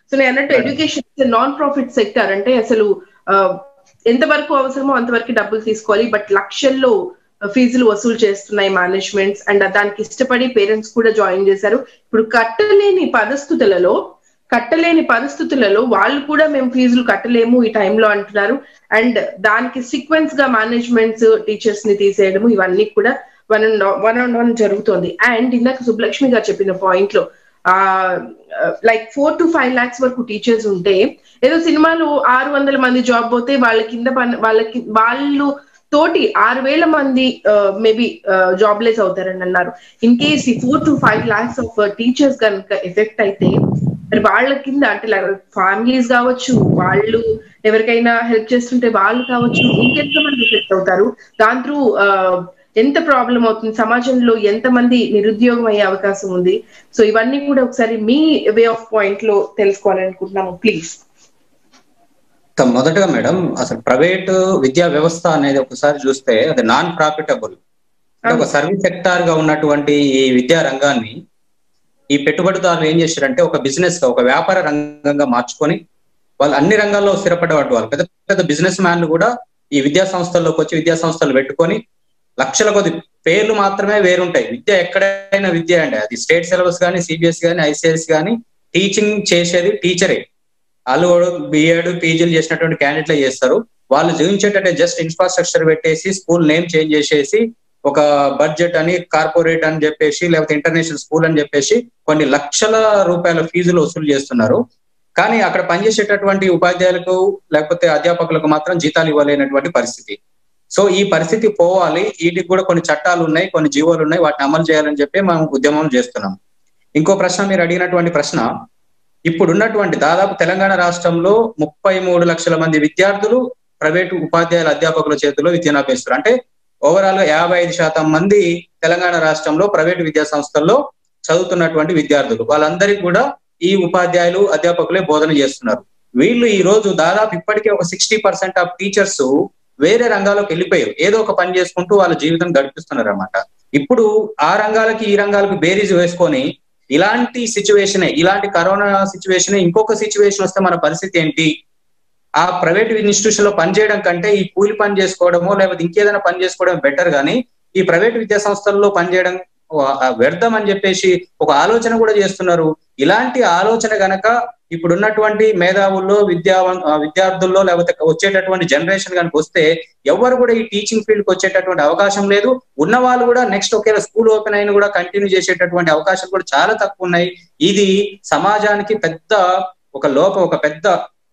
So నేను అన్నట్టు education non profit sector అంటే అసలు ఆ, ఎంతవరకు అవసరమో అంతవరకు డబ్బులు తీసుకోవాలి బట్ లక్షల్లో ఫీజులు వసూలు చేస్తున్నాయి మేనేజ్మెంట్స్ అండ్ దానికి ఇష్టపడి పేరెంట్స్ కూడా జాయిన్ చేశారు ఇప్పుడు కట్టలేని పరిస్థితులలో కట్టలేని పరిస్థితులలో వాళ్ళు కూడా మేము ఫీజులు కట్టలేము ఈ టైంలో అంటున్నారు అండ్ దానికి సీక్వెన్స్ గా మేనేజ్మెంట్స్ టీచర్స్ ని తీసేయడము ఇవన్నీ కూడా one and one and one జరుగుతోంది అండ్ ఇందాక సుబ్బలక్ష్మి గారు చెప్పిన పాయింట్ లో ఆ like four to five lakhs వరకు టీచర్స్ ఉంటే ఏదో సినిమాలో ఆరు వందల మంది జాబ్ పోతే వాళ్ళ కింద పని వాళ్ళకి వాళ్ళు తోటి ఆరు వేల మంది మేబీ జాబ్లెస్ అవుతారని అన్నారు ఇన్ కేస్ ఈ four to five lakhs of teachers కనుక ఎఫెక్ట్ అయితే మరి వాళ్ళ కింద అంటే ఫ్యామిలీస్ కావచ్చు వాళ్ళు ఎవరికైనా హెల్ప్ చేస్తుంటే వాళ్ళు కావచ్చు ఇంకెంత మంది ఎఫెక్ట్ అవుతారు దాని త్రూ ఎంత ప్రాబ్లం అవుతుంది సమాజంలో ఎంత మంది నిరుద్యోగం అయ్యే అవకాశం ఉంది సో ఇవన్నీ కూడా ఒకసారి మీ వే ఆఫ్ పాయింట్ లో తెలుసుకోవాలనుకుంటున్నాము ప్లీజ్ త- మొదటగా మేడం అసలు ప్రైవేట్ విద్యా వ్యవస్థ అనేది ఒకసారి చూస్తే అది నాన్ ప్రాఫిటబుల్ అంటే ఒక సర్వీస్ సెక్టార్ గా ఉన్నటువంటి ఈ విద్యా రంగాన్ని ఈ పెట్టుబడిదారులు ఏం చేశారంటే ఒక బిజినెస్ గా ఒక వ్యాపార రంగంగా మార్చుకొని వాళ్ళు అన్ని రంగాల్లో స్థిరపడ్డవాటి వాళ్ళు పెద్ద పెద్ద బిజినెస్ మ్యాన్లు కూడా ఈ విద్యా సంస్థల్లోకి వచ్చి విద్యా సంస్థలు పెట్టుకొని లక్షల కొద్ది పేర్లు మాత్రమే వేరుంటాయి విద్య ఎక్కడైనా విద్య అండి అది స్టేట్ సిలబస్ కానీ సిబిఎస్ కానీ ఐసిఎస్ కానీ టీచింగ్ చేసేది టీచరే వాళ్ళు బిఎడ్ పీజీలు చేసినటువంటి క్యాండిడేట్లే చేస్తారు వాళ్ళు జీవించేటట్టే జస్ట్ ఇన్ఫ్రాస్ట్రక్చర్ పెట్టేసి స్కూల్ నేమ్ చేంజ్ చేసేసి ఒక బడ్జెట్ అని కార్పొరేట్ అని చెప్పేసి లేకపోతే ఇంటర్నేషనల్ స్కూల్ అని చెప్పేసి కొన్ని లక్షల రూపాయల ఫీజులు వసూలు చేస్తున్నారు కానీ అక్కడ పనిచేసేటటువంటి ఉపాధ్యాయులకు లేకపోతే అధ్యాపకులకు మాత్రం జీతాలు ఇవ్వలేనటువంటి పరిస్థితి సో ఈ పరిస్థితి పోవాలి వీటికి కూడా కొన్ని చట్టాలు ఉన్నాయి కొన్ని జీవోలు ఉన్నాయి వాటిని అమలు చేయాలని చెప్పి మనం ఉద్యమం చేస్తున్నాం ఇంకో ప్రశ్న మీరు అడిగినటువంటి ప్రశ్న ఇప్పుడు ఉన్నటువంటి దాదాపు తెలంగాణ రాష్ట్రంలో ముప్పై మూడు లక్షల మంది విద్యార్థులు ప్రైవేటు ఉపాధ్యాయుల అధ్యాపకుల చేతుల్లో విద్యను అభ్యసిస్తారు అంటే ఓవరాల్ గా యాభై ఐదు శాతం మంది తెలంగాణ రాష్ట్రంలో ప్రైవేటు విద్యా సంస్థల్లో చదువుతున్నటువంటి విద్యార్థులు వాళ్ళందరికీ కూడా ఈ ఉపాధ్యాయులు అధ్యాపకులే బోధన చేస్తున్నారు వీళ్ళు ఈ రోజు దాదాపు ఇప్పటికే ఒక సిక్స్టీ పర్సెంట్ ఆఫ్ టీచర్స్ వేరే రంగాల్లోకి వెళ్ళిపోయారు ఏదో ఒక పని చేసుకుంటూ వాళ్ళ జీవితం గడిపిస్తున్నారు అనమాట ఇప్పుడు ఆ రంగాలకి ఈ రంగాలకు బేరీజ్ వేసుకొని ఇలాంటి సిచ్యువేషన్ ఇలాంటి కరోనా సిచ్యువేషన్ ఇంకొక సిచ్యువేషన్ వస్తే మన పరిస్థితి ఏంటి ఆ ప్రైవేట్ ఇన్స్టిట్యూషన్ లో పనిచేయడం కంటే ఈ కూలి పని చేసుకోవడమో లేకపోతే ఇంకేదైనా పని చేసుకోవడం బెటర్ కానీ ఈ ప్రైవేట్ విద్యా సంస్థల్లో పనిచేయడం ఆ, వ్యర్థం అని చెప్పేసి ఒక ఆలోచన కూడా చేస్తున్నారు ఇలాంటి ఆలోచన గనక ఇప్పుడున్నటువంటి మేధావుల్లో విద్యా విద్యార్థుల్లో లేకపోతే వచ్చేటటువంటి జనరేషన్ కనుక వస్తే ఎవరు కూడా ఈ టీచింగ్ ఫీల్డ్ కి వచ్చేటటువంటి అవకాశం లేదు ఉన్న వాళ్ళు కూడా నెక్స్ట్ ఒకవేళ స్కూల్ ఓపెన్ అయిన కూడా కంటిన్యూ చేసేటటువంటి అవకాశాలు కూడా చాలా తక్కువ ఉన్నాయి ఇది సమాజానికి పెద్ద ఒక లోపం ఒక పెద్ద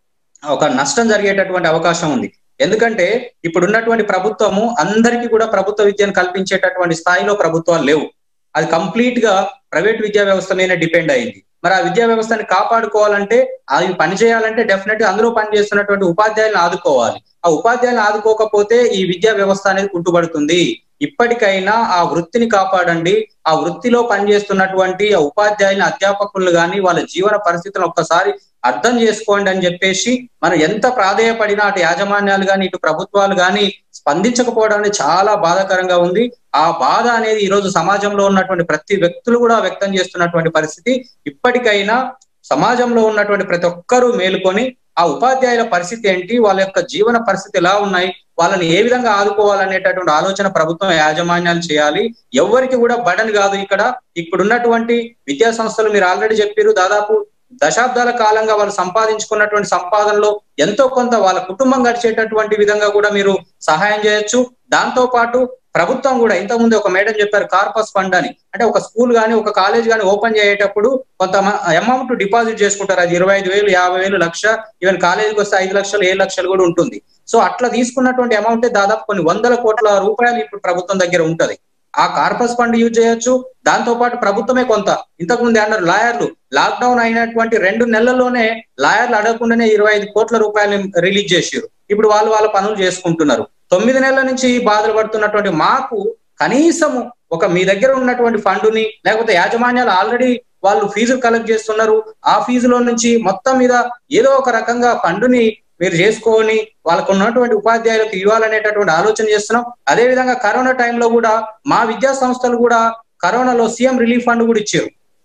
ఒక నష్టం జరిగేటటువంటి అవకాశం ఉంది ఎందుకంటే ఇప్పుడు ఉన్నటువంటి ప్రభుత్వము అందరికీ కూడా ప్రభుత్వ విద్యను కల్పించేటటువంటి స్థాయిలో ప్రభుత్వాలు లేవు అది కంప్లీట్ గా ప్రైవేట్ విద్యా వ్యవస్థ మీద డిపెండ్ అయింది మరి ఆ విద్యా వ్యవస్థని కాపాడుకోవాలంటే అవి పనిచేయాలంటే డెఫినెట్ గా అందులో పనిచేస్తున్నటువంటి ఉపాధ్యాయులను ఆదుకోవాలి ఆ ఉపాధ్యాయులను ఆదుకోకపోతే ఈ విద్యా వ్యవస్థ అనేది కుంటుపడుతుంది ఇప్పటికైనా ఆ వృత్తిని కాపాడండి ఆ వృత్తిలో పనిచేస్తున్నటువంటి ఆ ఉపాధ్యాయుల అధ్యాపకులు కానీ వాళ్ళ జీవన పరిస్థితులను ఒక్కసారి అర్థం చేసుకోండి అని చెప్పేసి మనం ఎంత ప్రాధేయపడినా అటు యాజమాన్యాలు కానీ ఇటు ప్రభుత్వాలు కానీ స్పందించకపోవడం అనేది చాలా బాధాకరంగా ఉంది ఆ బాధ అనేది ఈ రోజు సమాజంలో ఉన్నటువంటి ప్రతి వ్యక్తులు కూడా వ్యక్తం చేస్తున్నటువంటి పరిస్థితి ఇప్పటికైనా సమాజంలో ఉన్నటువంటి ప్రతి ఒక్కరూ మేలుకొని ఆ ఉపాధ్యాయుల పరిస్థితి ఏంటి వాళ్ళ యొక్క జీవన పరిస్థితి ఎలా ఉన్నాయి వాళ్ళని ఏ విధంగా ఆదుకోవాలనేటటువంటి ఆలోచన ప్రభుత్వం యాజమాన్యాలు చేయాలి ఎవరికి కూడా బడన్ కాదు ఇక్కడ ఇప్పుడున్నటువంటి విద్యా సంస్థలు మీరు ఆల్రెడీ చెప్పారు దాదాపు దశాబ్దాల కాలంగా వాళ్ళు సంపాదించుకున్నటువంటి సంపాదనలో ఎంతో కొంత వాళ్ళ కుటుంబం గడిచేటటువంటి విధంగా కూడా మీరు సహాయం చేయొచ్చు దాంతో పాటు ప్రభుత్వం కూడా ఇంతకుముందు ఒక మేడం చెప్పారు కార్పస్ ఫండ్ అని అంటే ఒక స్కూల్ కానీ ఒక కాలేజ్ కానీ ఓపెన్ చేయేటప్పుడు కొంత అమౌంట్ డిపాజిట్ చేసుకుంటారు అది ఇరవై ఐదు వేలు యాభై వేలు లక్ష ఈవెన్ కాలేజీకి వస్తే ఐదు లక్షలు ఏడు లక్షలు కూడా ఉంటుంది సో అట్లా తీసుకున్నటువంటి అమౌంట్ దాదాపు కొన్ని వందల కోట్ల రూపాయలు ఇప్పుడు ప్రభుత్వం దగ్గర ఉంటది ఆ కార్పస్ ఫండ్ యూజ్ చేయొచ్చు దాంతో పాటు ప్రభుత్వమే కొంత ఇంతకు ముందు అన్నారు లాయర్లు లాక్డౌన్ అయినటువంటి రెండు నెలల్లోనే లాయర్లు అడగకుండానే ఇరవై ఐదు కోట్ల రూపాయలు రిలీజ్ చేసారు ఇప్పుడు వాళ్ళు వాళ్ళ పనులు చేసుకుంటున్నారు తొమ్మిది నెలల నుంచి బాధలు పడుతున్నటువంటి మాకు కనీసము ఒక మీ దగ్గర ఉన్నటువంటి ఫండుని లేకపోతే యాజమాన్యాలు ఆల్రెడీ వాళ్ళు ఫీజు కలెక్ట్ చేస్తున్నారు ఆ ఫీజులో నుంచి మొత్తం మీద ఏదో ఒక రకంగా ఫండుని మీరు చేసుకొని వాళ్ళకు ఉన్నటువంటి ఉపాధ్యాయులకు ఇవ్వాలనేటటువంటి ఆలోచన చేస్తున్నాం అదే విధంగా కరోనా టైంలో కూడా మా విద్యా సంస్థలు కూడా కరోనాలో సీఎం రిలీఫ్ ఫండ్ కూడా ఇచ్చారు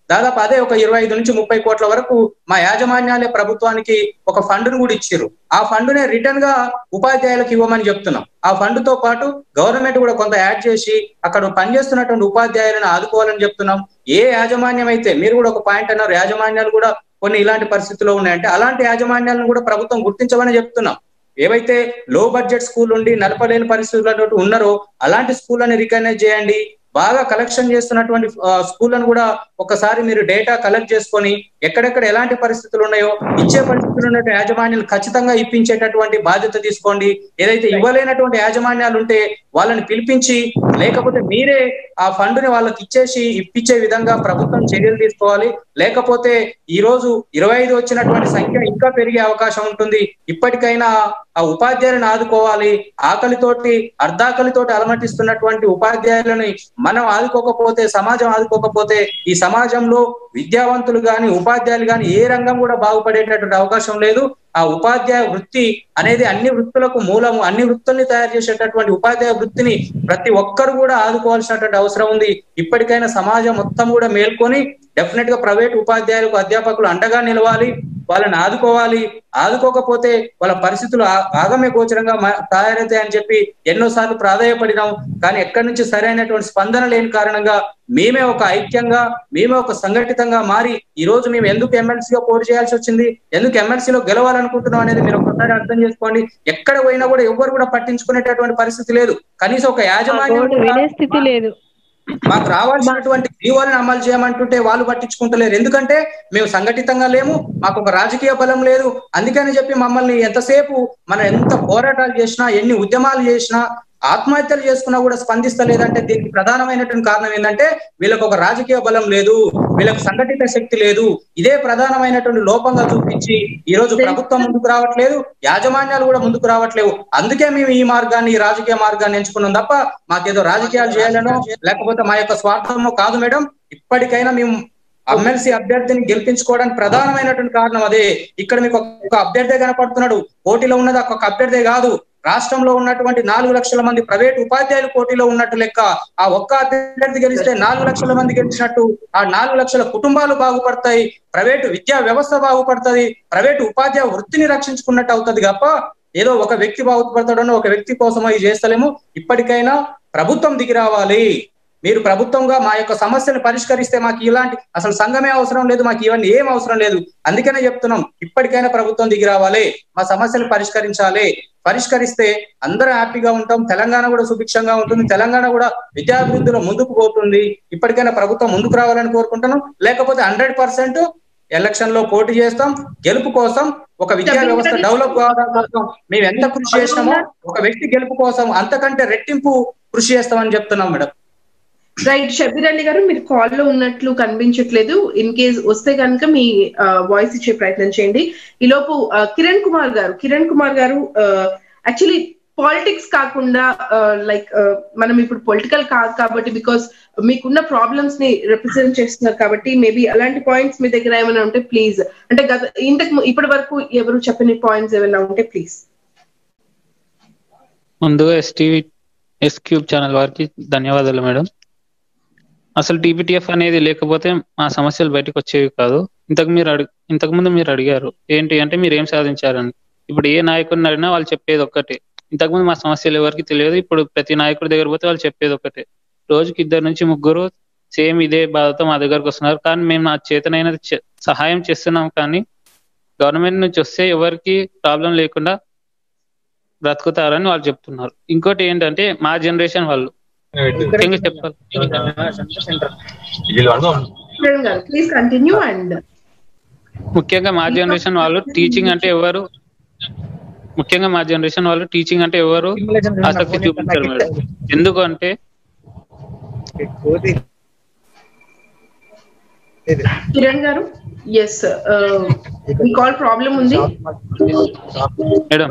దాదాపు అదే ఒక ఇరవై ఐదు నుంచి ముప్పై కోట్ల వరకు మా యాజమాన్యాలే ప్రభుత్వానికి ఒక ఫండ్ను కూడా ఇచ్చారు ఆ ఫండ్నే రిటర్న్ గా ఉపాధ్యాయులకు ఇవ్వమని చెప్తున్నాం ఆ ఫండ్ తో పాటు గవర్నమెంట్ కూడా కొంత యాడ్ చేసి అక్కడ పనిచేస్తున్నటువంటి ఉపాధ్యాయులను ఆదుకోవాలని చెప్తున్నాం ఏ యాజమాన్యం అయితే మీరు కూడా ఒక పాయింట్ అన్నారు యాజమాన్యాలు కూడా కొన్ని ఇలాంటి పరిస్థితుల్లో ఉన్నాయంటే అలాంటి యాజమాన్యాలను కూడా ప్రభుత్వం గుర్తించమని చెప్తున్నాం ఏవైతే లో బడ్జెట్ స్కూల్ ఉండి నడపలేని పరిస్థితుల్లో ఉన్నారో అలాంటి స్కూళ్ళని రికగ్నైజ్ చేయండి బాగా కలెక్షన్ చేస్తున్నటువంటి స్కూళ్ళను కూడా ఒకసారి మీరు డేటా కలెక్ట్ చేసుకొని ఎక్కడెక్కడ ఎలాంటి పరిస్థితులు ఉన్నాయో ఇచ్చే పరిస్థితులు ఉన్న యాజమాన్యాలు ఖచ్చితంగా ఇప్పించేటటువంటి బాధ్యత తీసుకోండి ఏదైతే ఇవ్వలేనటువంటి యాజమాన్యాలు ఉంటే వాళ్ళని పిలిపించి లేకపోతే మీరే ఆ ఫండ్ని వాళ్ళకి ఇచ్చేసి ఇప్పించే విధంగా ప్రభుత్వం చర్యలు తీసుకోవాలి లేకపోతే ఈ రోజు ఇరవై ఐదు వచ్చినటువంటి సంఖ్య ఇంకా పెరిగే అవకాశం ఉంటుంది ఇప్పటికైనా ఆ ఉపాధ్యాయులను ఆదుకోవాలి ఆకలితోటి అర్ధాకలితోటి అలమటిస్తున్నటువంటి ఉపాధ్యాయులని మనం ఆదుకోకపోతే సమాజం ఆదుకోకపోతే ఈ సమాజంలో విద్యావంతులు గాని ఉపాధ్యాయులు గాని ఏ రంగం కూడా బాగుపడేటటువంటి అవకాశం లేదు ఆ ఉపాధ్యాయ వృత్తి అనేది అన్ని వృత్తులకు మూలము అన్ని వృత్తుల్ని తయారు చేసేటటువంటి ఉపాధ్యాయ వృత్తిని ప్రతి ఒక్కరు కూడా ఆదుకోవాల్సినటువంటి అవసరం ఉంది ఇప్పటికైనా సమాజం మొత్తం కూడా మేల్కొని డెఫినెట్ గా ప్రైవేట్ ఉపాధ్యాయులకు అధ్యాపకులు అండగా నిలవాలి వాళ్ళని ఆదుకోవాలి ఆదుకోకపోతే వాళ్ళ పరిస్థితులు ఆగమ్య గోచరంగా తయారవుతాయని చెప్పి ఎన్నోసార్లు ప్రాధాయపడినాం కానీ ఎక్కడి నుంచి సరైనటువంటి స్పందన లేని కారణంగా మేమే ఒక ఐక్యంగా మేమే ఒక సంఘటితంగా మారి ఈ రోజు మేము ఎందుకు ఎమ్మెల్సీగా పోటీ చేయాల్సి వచ్చింది ఎందుకు ఎమ్మెల్సీలో గెలవాలనుకుంటున్నాం అనేది మీరు ఒకసారి అర్థం చేసుకోండి ఎక్కడ పోయినా కూడా ఎవరు కూడా పట్టించుకునేటటువంటి పరిస్థితి లేదు కనీసం ఒక యాజమాన్యం స్థితి లేదు మాకు రావాల్సినటువంటి జీవాలను అమలు చేయమంటుంటే వాళ్ళు పట్టించుకుంటలేరు ఎందుకంటే మేము సంఘటితంగా లేము మాకు ఒక రాజకీయ బలం లేదు అందుకని చెప్పి మమ్మల్ని ఎంతసేపు మనం ఎంత పోరాటాలు చేసినా ఎన్ని ఉద్యమాలు చేసినా ఆత్మహత్యలు చేసుకున్నా కూడా స్పందిస్తలేదంటే దీనికి ప్రధానమైనటువంటి కారణం ఏంటంటే వీళ్ళకి ఒక రాజకీయ బలం లేదు వీళ్ళకి సంఘటిత శక్తి లేదు ఇదే ప్రధానమైనటువంటి లోపంగా చూపించి ఈ రోజు ప్రభుత్వం ముందుకు రావట్లేదు యాజమాన్యాలు కూడా ముందుకు రావట్లేవు అందుకే మేము ఈ మార్గాన్ని ఈ రాజకీయ మార్గాన్ని ఎంచుకున్నాం తప్ప మాకేదో రాజకీయాలు చేయాలనో లేకపోతే మా యొక్క స్వార్థమో కాదు మేడం ఇప్పటికైనా మేము ఎమ్మెల్సీ అభ్యర్థిని గెలిపించుకోవడానికి ప్రధానమైనటువంటి కారణం అదే ఇక్కడ మీకు ఒక అభ్యర్థి కనపడుతున్నాడు పోటీలో ఉన్నది ఒక అభ్యర్థి కాదు రాష్ట్రంలో ఉన్నటువంటి నాలుగు లక్షల మంది ప్రైవేట్ ఉపాధ్యాయులు పోటీలో ఉన్నట్టు లెక్క ఆ ఒక్క అభ్యర్థి గెలిస్తే నాలుగు లక్షల మంది గెలిచినట్టు ఆ నాలుగు లక్షల కుటుంబాలు బాగుపడతాయి ప్రైవేటు విద్యా వ్యవస్థ బాగుపడుతుంది ప్రైవేటు ఉపాధ్యాయ వృత్తిని రక్షించుకున్నట్టు అవుతుంది తప్ప ఏదో ఒక వ్యక్తి బాగుపడతాడని ఒక వ్యక్తి కోసం అవి చేస్తలేము ఇప్పటికైనా ప్రభుత్వం దిగి రావాలి మీరు ప్రభుత్వంగా మా యొక్క సమస్యను పరిష్కరిస్తే మాకు ఇలాంటి అసలు సంఘమే అవసరం లేదు మాకు ఇవన్నీ ఏం అవసరం లేదు అందుకనే చెప్తున్నాం ఇప్పటికైనా ప్రభుత్వం దిగి రావాలి మా సమస్యలు పరిష్కరించాలి పరిష్కరిస్తే అందరూ హ్యాపీగా ఉంటాం తెలంగాణ కూడా సుభిక్షంగా ఉంటుంది తెలంగాణ కూడా విద్యాభివృద్ధిలో ముందుకు పోతుంది ఇప్పటికైనా ప్రభుత్వం ముందుకు రావాలని కోరుకుంటున్నాం లేకపోతే హండ్రెడ్ పర్సెంట్ ఎలక్షన్ లో పోటీ చేస్తాం గెలుపు కోసం ఒక విద్యా వ్యవస్థ డెవలప్ కావడం కోసం మేము ఎంత కృషి చేసినామో ఒక వ్యక్తి గెలుపు కోసం అంతకంటే రెట్టింపు కృషి చేస్తామని చెప్తున్నాం మేడం రైట్ షబీర్ అలీ గారు మీరు కాల్ లో ఉన్నట్లు కనిపించట్లేదు ఇన్ కేస్ వస్తే కనుక మీ వాయిస్ ఇచ్చే ప్రయత్నం చేయండి ఈలోపు కిరణ్ కుమార్ గారు కిరణ్ కుమార్ గారు యాక్చువల్లీ పాలిటిక్స్ కాకుండా లైక్ మనం ఇప్పుడు పొలిటికల్ కాదు కాబట్టి బికాస్ మీకున్న ప్రాబ్లమ్స్ ని రిప్రజెంట్ చేస్తున్నారు కాబట్టి మేబీ అలాంటి పాయింట్స్ మీ దగ్గర ఏమైనా ఉంటే ప్లీజ్ అంటే గత ఇంతకు ఇప్పటి వరకు ఎవరు చెప్పని పాయింట్స్ ఏమైనా ఉంటే ప్లీజ్ ముందుగా ఎస్టీవీ ఎస్ క్యూబ్ ఛానల్ వారికి ధన్యవాదాలు మేడం అసలు టీపీటీఎఫ్ అనేది లేకపోతే మా సమస్యలు బయటకు వచ్చేవి కాదు ఇంతకు మీరు అడిగి ఇంతకు ముందు మీరు అడిగారు ఏంటి అంటే మీరు ఏం సాధించారని ఇప్పుడు ఏ నాయకుడిని అడిగినా వాళ్ళు చెప్పేది ఒక్కటే ఇంతకుముందు మా సమస్యలు ఎవరికి తెలియదు ఇప్పుడు ప్రతి నాయకుడి దగ్గర పోతే వాళ్ళు చెప్పేది ఒకటే రోజుకి ఇద్దరు నుంచి ముగ్గురు సేమ్ ఇదే బాధతో మా దగ్గరకు వస్తున్నారు కానీ మేము నా చేతనైన సహాయం చేస్తున్నాం కానీ గవర్నమెంట్ నుంచి వస్తే ఎవరికి ప్రాబ్లం లేకుండా బ్రతుకుతారని వాళ్ళు చెప్తున్నారు ఇంకోటి ఏంటంటే మా జనరేషన్ వాళ్ళు ముఖ్యంగా చెప్పాలి ప్లీజ్ కంటిన్యూ అండ్ ముఖ్యంగా మా జనరేషన్ వాళ్ళు టీచింగ్ అంటే ఎవరు ముఖ్యంగా మా జనరేషన్ వాళ్ళు టీచింగ్ అంటే ఎవరు ఆసక్తి చూపించారు మేడం ఎందుకు అంటే కిరణ్ గారు ఎస్ మీ కాల్ ప్రాబ్లం ఉంది మేడం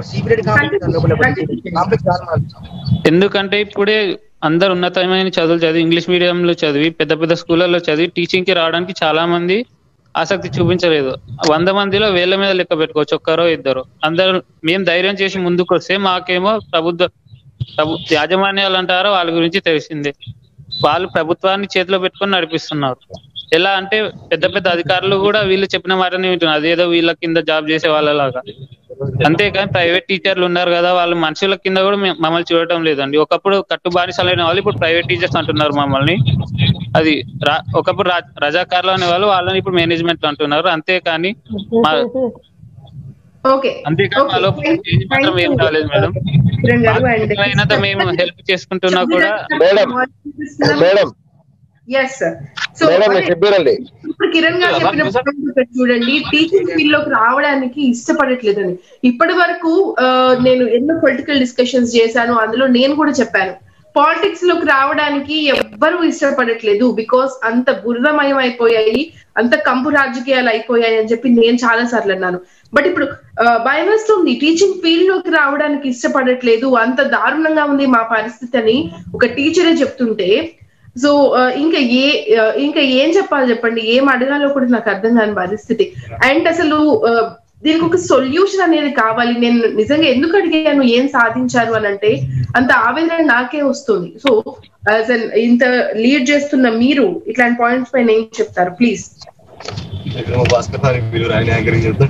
ఎందుకంటే ఇప్పుడే అందరు ఉన్నతమైన చదువులు చదివి ఇంగ్లీష్ మీడియంలో చదివి పెద్ద పెద్ద స్కూళ్ళలో చదివి టీచింగ్ కి రావడానికి చాలా మంది ఆసక్తి చూపించలేదు వంద మందిలో వేల మీద లెక్క పెట్టుకోవచ్చు ఒక్కరో ఇద్దరు అందరూ మేము ధైర్యం చేసి ముందుకు వస్తే మాకేమో ప్రభుత్వ ప్రభు యాజమాన్యాలు అంటారో వాళ్ళ గురించి తెలిసిందే వాళ్ళు ప్రభుత్వాన్ని చేతిలో పెట్టుకొని నడిపిస్తున్నారు ఎలా అంటే పెద్ద పెద్ద అధికారులు కూడా వీళ్ళు చెప్పిన మాటనే వింటున్నారు అదేదో వీళ్ళ కింద జాబ్ చేసే వాళ్ళలాగా అంతేకాని ప్రైవేట్ టీచర్లు ఉన్నారు కదా వాళ్ళు మనుషుల కింద కూడా మే- మమ్మల్ని చూడటం లేదండి ఒకప్పుడు కట్టు బానిసలైన వాళ్ళు ఇప్పుడు ప్రైవేట్ టీచర్స్ అంటున్నారు మమ్మల్ని అది రా- ఒకప్పుడు రా- రజాకారులు అనే వాళ్ళు వాళ్ళని ఇప్పుడు మేనేజ్మెంట్ అంటున్నారు అంతేకాని మా- ఓకే అంతేకాని మా లోపల change మాత్రం ఏం రాలేదు మేడం కిరణ్ గారు and అయినంత మేము హెల్ప్ చేసుకుంటున్నా కూడా madam. Madam yes so madam నేను చెప్పారండి ఇప్పుడు కిరణ్ గారు చెప్పిన point ఒకటి చూడండి టీచింగ్ ఫీల్డ్ లోకి రావడానికి ఇష్టపడట్లేదని ఇప్పటి వరకు ఆ, నేను ఎన్నో పొలిటికల్ డిస్కషన్స్ చేశాను అందులో నేను కూడా చెప్పాను పాలిటిక్స్ లోకి రావడానికి ఎవ్వరూ ఇష్టపడట్లేదు బికాస్ అంత బురదమయం అయిపోయాయి అంత కంపు రాజకీయాలు అయిపోయాయి అని చెప్పి నేను చాలా సార్లు అన్నాను బట్ ఇప్పుడు ఆ, భయం వేస్తుంది టీచింగ్ ఫీల్డ్ లోకి రావడానికి ఇష్టపడట్లేదు అంత దారుణంగా ఉంది మా పరిస్థితి అని ఒక టీచరే చెప్తుంటే సో ఇంకా ఏ ఆ, ఇంకా ఏం చెప్పాలి చెప్పండి ఏం అడగాలో కూడా నాకు అర్థం కాని పరిస్థితి అండ్ అసలు ఆ, దీనికి ఒక సొల్యూషన్ అనేది కావాలి నేను నిజంగా ఎందుకు అడిగాను ఏం సాధించారు అని అంటే అంత ఆవేదన నాకే వస్తుంది సో అసలు ఇంత లీడ్ చేస్తున్న మీరు ఇట్లాంటి పాయింట్స్ పైన ఏం చెప్తారు ప్లీజ్ విక్రమ భాస్కర్ సార్ వీళ్ళు ఆయన యాంకరింగ్ చేద్దాం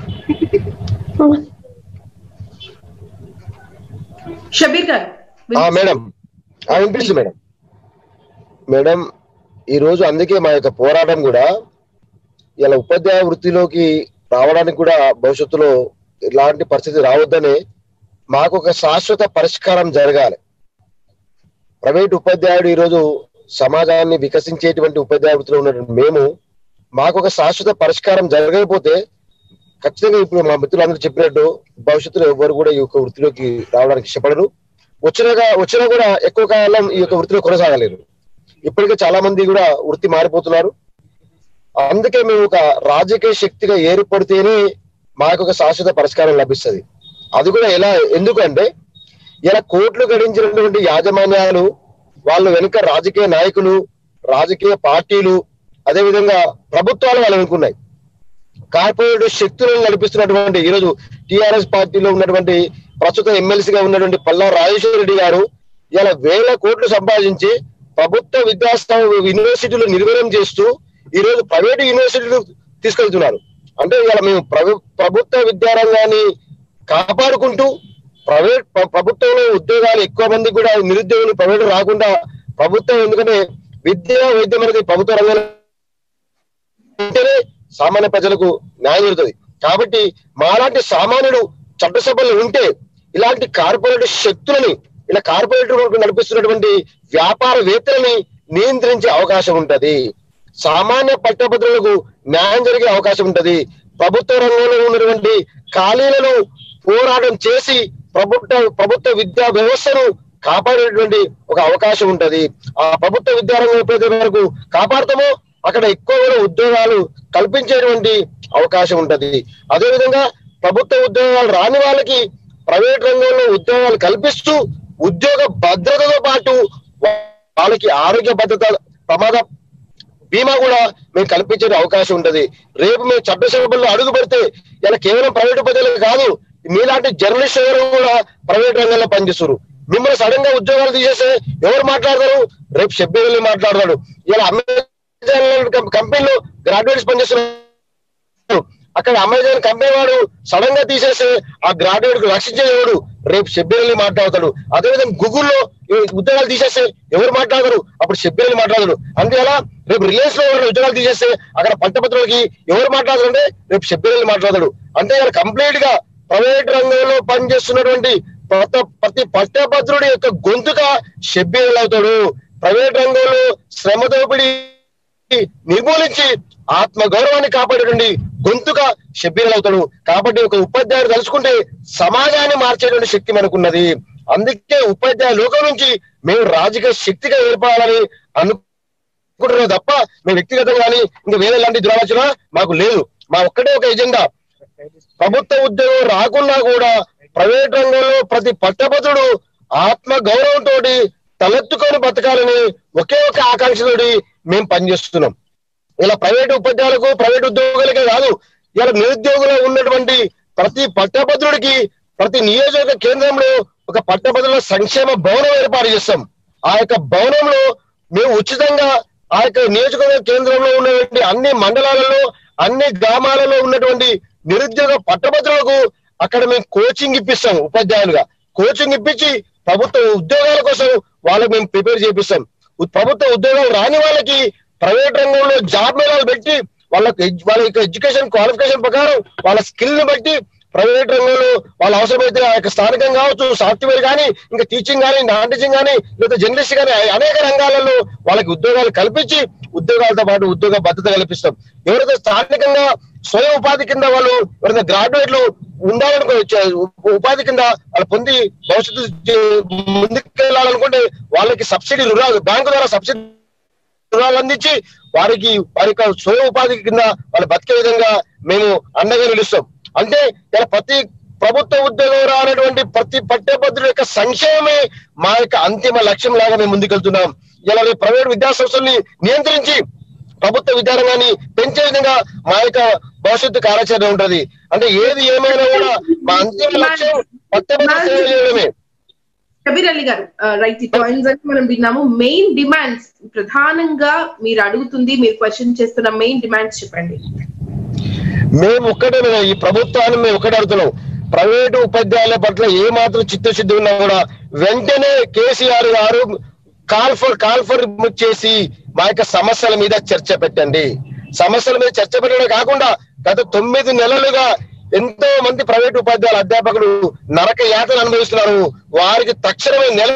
షబీర్ గారు ఆ, మేడం ఆ, వినిపిస్తుంది మేడం మేడం ఈ రోజు అందుకే మా యొక్క పోరాటం కూడా ఇలా ఉపాధ్యాయ వృత్తిలోకి రావడానికి కూడా భవిష్యత్తులో ఇలాంటి పరిస్థితి రావద్దని మాకు ఒక శాశ్వత పరిష్కారం జరగాలి ప్రైవేట్ ఉపాధ్యాయుడు ఈరోజు సమాజాన్ని వికసించేటువంటి ఉపాధ్యాయ వృత్తిలో ఉన్నటువంటి మేము మాకు ఒక శాశ్వత పరిష్కారం జరగకపోతే ఖచ్చితంగా ఇప్పుడు మా మిత్రులందరూ చెప్పినట్టు భవిష్యత్తులో ఎవరు కూడా ఈ యొక్క వృత్తిలోకి రావడానికి ఇష్టపడరు వచ్చినగా వచ్చినా కూడా ఎక్కువ కాలం ఈ యొక్క వృత్తిలో కొనసాగలేరు ఇప్పటికే చాలా మంది కూడా వృత్తి మారిపోతున్నారు అందుకే మేము ఒక రాజకీయ శక్తిగా ఏర్పడితేనే మాకు ఒక శాశ్వత పరిష్కారం లభిస్తుంది అది కూడా ఎలా ఎందుకంటే ఇలా కోట్లు గడించినటువంటి యాజమాన్యాలు వాళ్ళు వెనుక రాజకీయ నాయకులు రాజకీయ పార్టీలు అదేవిధంగా ప్రభుత్వాలు వాళ్ళు వెనుకున్నాయి కార్పొరేట్ శక్తులను నడిపిస్తున్నటువంటి ఈరోజు టిఆర్ఎస్ పార్టీలో ఉన్నటువంటి ప్రస్తుత ఎమ్మెల్సీగా ఉన్నటువంటి పల్లా రాజేశ్వర రెడ్డి గారు ఇలా వేల కోట్లు సంపాదించి ప్రభుత్వ విద్యాస్థాన యూనివర్సిటీలు నిర్వహణ చేస్తూ ఈ రోజు ప్రైవేట్ యూనివర్సిటీలు తీసుకెళ్తున్నారు అంటే ఇలా మేము ప్రభు- ప్రభుత్వ విద్యారంగాన్ని కాపాడుకుంటూ ప్రైవేట్ ప్ర- ప్రభుత్వంలో ఉద్యోగాలు ఎక్కువ మంది కూడా నిరుద్యోగులు ప్రైవేట్ రాకుండా ప్రభుత్వం ఎందుకంటే విద్య వైద్యం అనేది ప్రభుత్వ రంగంలో ఉంటేనే సామాన్య ప్రజలకు న్యాయం జరుగుతుంది కాబట్టి మాలాంటి సామాన్యుడు చట్టసభలు ఉంటే ఇలాంటి కార్పొరేట్ శక్తులని ఇలా కార్పొరేట్ నడిపిస్తున్నటువంటి వ్యాపారవేత్తలని నియంత్రించే అవకాశం ఉంటది సామాన్య పట్టభద్రులకు న్యాయం జరిగే అవకాశం ఉంటది ప్రభుత్వ రంగంలో ఉన్నటువంటి ఖాళీలను పోరాటం చేసి ప్రభుత్వ ప్రభుత్వ విద్యా వ్యవస్థను కాపాడేటువంటి ఒక అవకాశం ఉంటది ఆ ప్రభుత్వ విద్యారంగం ఎప్పుడైతే వరకు కాపాడుతామో అక్కడ ఎక్కువ కూడా ఉద్యోగాలు కల్పించేటువంటి అవకాశం ఉంటది అదే విధంగా ప్రభుత్వ ఉద్యోగాలు రాని వాళ్ళకి ప్రైవేట్ రంగంలో ఉద్యోగాలు కల్పిస్తూ ఉద్యోగ భద్రతతో పాటు వాళ్ళకి ఆరోగ్య భద్రత ప్రమాద బీమా కూడా మేము కల్పించే అవకాశం ఉంటది రేపు మేము చట్టసభల్లో అడుగు పెడితే ఇలా కేవలం ప్రైవేట్ ఉపాధ్యాయులు కాదు మీలాంటి జర్నలిస్ట్ ఎవరు కూడా ప్రైవేట్ రంగంలో పనిచేస్తారు మిమ్మల్ని సడన్ గా ఉద్యోగాలు తీసేస్తే ఎవరు మాట్లాడతారు రేపు షబ్బీలు మాట్లాడతాడు ఇలా అమెజాన్ కంపెనీలో గ్రాడ్యుయేట్స్ పనిచేస్తున్నారు అక్కడ అమెజాన్ కంపెనీ వాడు సడన్ గా తీసేస్తే ఆ గ్రాడ్యుయేట్ కు రక్షించేవాడు రేపు షబ్బీలు మాట్లాడతాడు అదేవిధంగా గూగుల్లో ఉద్యోగాలు తీసేస్తే ఎవరు మాట్లాడతారు అప్పుడు షబ్బీలు మాట్లాడతాడు అందువల్ల రేపు రిలయన్స్ లో ఎవరైనా ఉద్యోగాలు తీసేస్తే అక్కడ పట్టపత్రులకి ఎవరు మాట్లాడతారంటే రేపు షబ్బీలు మాట్లాడతాడు అంటే ఇక్కడ కంప్లీట్ గా ప్రైవేట్ రంగంలో పనిచేస్తున్నటువంటి ప్రతి ప్రతి పట్టభద్రుడి యొక్క గొంతుగా షబ్బీలు అవుతాడు ప్రైవేట్ రంగంలో శ్రమ దోపిడీ నిర్మూలించి ఆత్మ గౌరవాన్ని కాపాడేటువంటి గొంతుగా షబ్బీలు అవుతాడు కాబట్టి ఒక ఉపాధ్యాయుడు తలుచుకుంటే సమాజాన్ని మార్చేటువంటి శక్తి మనకున్నది అందుకే ఉపాధ్యాయ లోకం నుంచి మేము రాజకీయ శక్తిగా ఏర్పడాలని అనుకుంటున్నాం తప్ప మేము వ్యక్తిగతంగా కానీ ఇంకా వేరే ఎలాంటి దురాలోచన మాకు లేదు మా ఒక్కటే ఒక ఎజెండా ప్రభుత్వ ఉద్యోగం రాకున్నా కూడా ప్రైవేట్ రంగంలో ప్రతి పట్టభద్రుడు ఆత్మ గౌరవంతో తలెత్తుకొని బతకాలని ఒకే ఒక ఆకాంక్షతోటి మేము పనిచేస్తున్నాం ఇలా ప్రైవేట్ ఉపాధ్యాయులకు ప్రైవేట్ ఉద్యోగులకే కాదు ఇలా నిరుద్యోగులు ఉన్నటువంటి ప్రతి పట్టభద్రుడికి ప్రతి నియోజక కేంద్రంలో ఒక పట్టభద్రుల సంక్షేమ భవనం ఏర్పాటు చేస్తాం ఆ యొక్క భవనంలో మేము ఉచితంగా ఆ యొక్క నియోజకవర్గ కేంద్రంలో ఉన్నటువంటి అన్ని మండలాలలో అన్ని గ్రామాలలో ఉన్నటువంటి నిరుద్యోగ పట్టభద్రులకు అక్కడ మేము కోచింగ్ ఇప్పిస్తాం ఉపాధ్యాయులుగా కోచింగ్ ఇప్పించి ప్రభుత్వ ఉద్యోగాల కోసం వాళ్ళకి మేము ప్రిపేర్ చేపిస్తాం ఉ- ప్రభుత్వ ఉద్యోగాలు రాని వాళ్ళకి ప్రైవేట్ రంగంలో జాబ్ మేళాలు పెట్టి వాళ్ళకి ఎడ్యు- వాళ్ళ యొక్క ఎడ్యుకేషన్ క్వాలిఫికేషన్ ప్రకారం వాళ్ళ స్కిల్ ని బట్టి ప్రైవేట్ రంగంలో వాళ్ళ అవసరమైతే ఆ యొక్క స్థానికం కావచ్చు సాఫ్ట్వేర్ కానీ ఇంకా టీచింగ్ కానీ నాన్ టీచింగ్ కానీ లేదా జర్నలిస్ట్ కానీ అనేక రంగాలలో వాళ్ళకి ఉద్యోగాలు కల్పించి ఉద్యోగాలతో పాటు ఉద్యోగ భద్రత కల్పిస్తాం ఎవరైతే స్థానికంగా స్వయం ఉపాధి కింద వాళ్ళు ఎవరైతే గ్రాడ్యుయేట్లు ఉండాలనుకో చ- ఉ- ఉపాధి కింద వాళ్ళు పొంది భవిష్యత్తు జీ- ముందుకెళ్లాలనుకుంటే వాళ్ళకి సబ్సిడీ రుణాలు బ్యాంకు ద్వారా సబ్సిడీ రుణాలు అందించి వారికి వారి యొక్క స్వయం ఉపాధి కింద వాళ్ళు బతికే విధంగా మేము అండగా నిలుస్తాం అంటే ఇలా ప్రతి ప్రభుత్వ ఉద్యోగం రానటువంటి ప్రతి పట్టభద్రుల యొక్క సంక్షేమమే మా యొక్క అంతిమ లక్ష్యం లాగా మేము ముందుకెళ్తున్నాం ఇలా రేపు ప్రైవేట్ విద్యా సంస్థల్ని నియంత్రించి ప్రభుత్వ విద్యారంగాన్ని పెంచే విధంగా మా యొక్క భవిష్యత్తు కార్యాచరణ ఉంటది అంటే ఏది ఏమైనా కూడా మా అంతిమ లక్ష్యం పట్టభద్రుల సేవ చేయడమే కబీర్ అలీ గారు రైట్ ఈ పాయింట్స్ అని మనం విన్నాము మెయిన్ డిమాండ్స్ ప్రధానంగా మీరు అడుగుతుంది మీరు క్వశ్చన్ చేస్తున్న మెయిన్ డిమాండ్స్ చెప్పండి మేము ఒక్కటే మేము ఈ ప్రభుత్వాన్ని మేము ఒక్కటే అడుగుతున్నాం ప్రైవేటు ఉపాధ్యాయుల పట్ల ఏ మాత్రం చిత్తశుద్ధి ఉన్నా కూడా వెంటనే కేసీఆర్ గారు కాల్ ఫర్ కాల్ ఫర్ చేసి మా యొక్క సమస్యల మీద చర్చ పెట్టండి సమస్యల మీద చర్చ పెట్టడమే కాకుండా గత తొమ్మిది నెలలుగా ఎంతో మంది ప్రైవేటు ఉపాధ్యాయుల అధ్యాపకులు నరక యాతన అనుభవిస్తున్నారు వారికి తక్షణమే నెల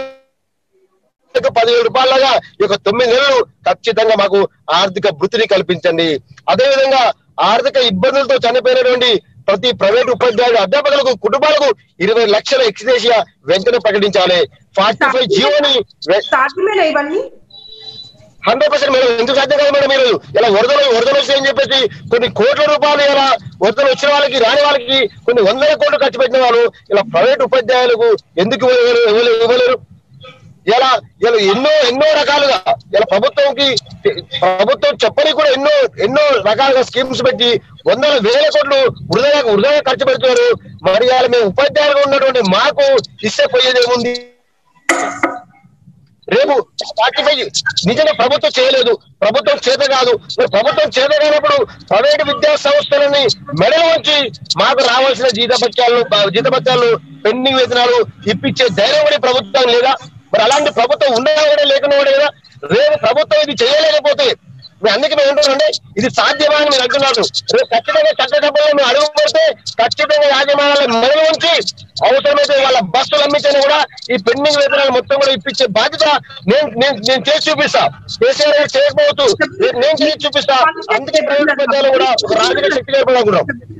నెలకు పదివేల రూపాయలగా ఈ యొక్క తొమ్మిది నెలలు ఖచ్చితంగా మాకు ఆర్థిక వృత్తిని కల్పించండి అదేవిధంగా ఆర్థిక ఇబ్బందులతో చనిపోయినటువంటి ప్రతి ప్రైవేట్ ఉపాధ్యాయుల అధ్యాపకులకు కుటుంబాలకు ఇరవై లక్షల ఎక్స్దేషియా వెంటనే ప్రకటించాలి ఫార్టీ ఫైవ్ జీవోని సాధ్యమేనా ఇవన్నీ హండ్రెడ్ పర్సెంట్ మేడం ఎందుకు సాధ్యం కాదు మేడం మీరు ఇలా వరదలు వరదలు వస్తాయని చెప్పేసి కొన్ని కోట్ల రూపాయలు ఇలా వరదలు వచ్చిన వాళ్ళకి రాని వాళ్ళకి కొన్ని వందల కోట్లు ఖర్చు పెట్టిన వాళ్ళు ఇలా ప్రైవేట్ ఉపాధ్యాయులకు ఎందుకు ఇవ్వలేరు ఇవ్వలేరు ఇవ్వలేరు ఇలా ఇలా ఎన్నో ఎన్నో రకాలుగా ఇలా ప్రభుత్వంకి ప్రభుత్వం చెప్పని కూడా ఎన్నో ఎన్నో రకాలుగా స్కీమ్స్ పెట్టి వందల వేల కోట్లు వృధాగా వృధాగా ఖర్చు పెడుతున్నారు మరి ఇవాళ మేము ఉపాధ్యాయులుగా ఉన్నటువంటి మాకు ఇస్తే పోయేది ఏముంది రేపు ఫార్టీ ఫైవ్ నిజంగా ప్రభుత్వం చేయలేదు ప్రభుత్వం చేత కాదు మరి ప్రభుత్వం చేత కానప్పుడు ప్రైవేట్ విద్యా సంస్థలని మెడలు ఉంచి మాకు రావాల్సిన జీతభత్యాలు జీతభత్యాలు పెండింగ్ వేతనాలు ఇప్పించే ధైర్యం కూడా ఈ ప్రభుత్వం లేదా మరి అలాంటి ప్రభుత్వం ఉన్నా కూడా లేకుండా కూడా లేదా రేపు ప్రభుత్వం ఇది చేయలేకపోతే మేము అందుకే మేము ఏంటంటే ఇది సాధ్యమా అని మీరు అంటున్నారు రేపు ఖచ్చితంగా చట్టసభలో మేము అడుగు పెడితే ఖచ్చితంగా యాజమాన్యాల మెడలు ఉంచి అవసరమైతే వాళ్ళ బస్సులు అమ్మించని కూడా ఈ పెండింగ్ వేతనాలు మొత్తం కూడా ఇప్పించే బాధ్యత నేను నేను నేను చేసి చూపిస్తా కేసీఆర్ గారు చేయకపోవచ్చు నేను- నేను చేసి చూపిస్తా అందుకే ప్రైవేట్ పెద్దలు కూడా ఒక రాజకీయ శక్తిగా కూడా అనుకుంటాం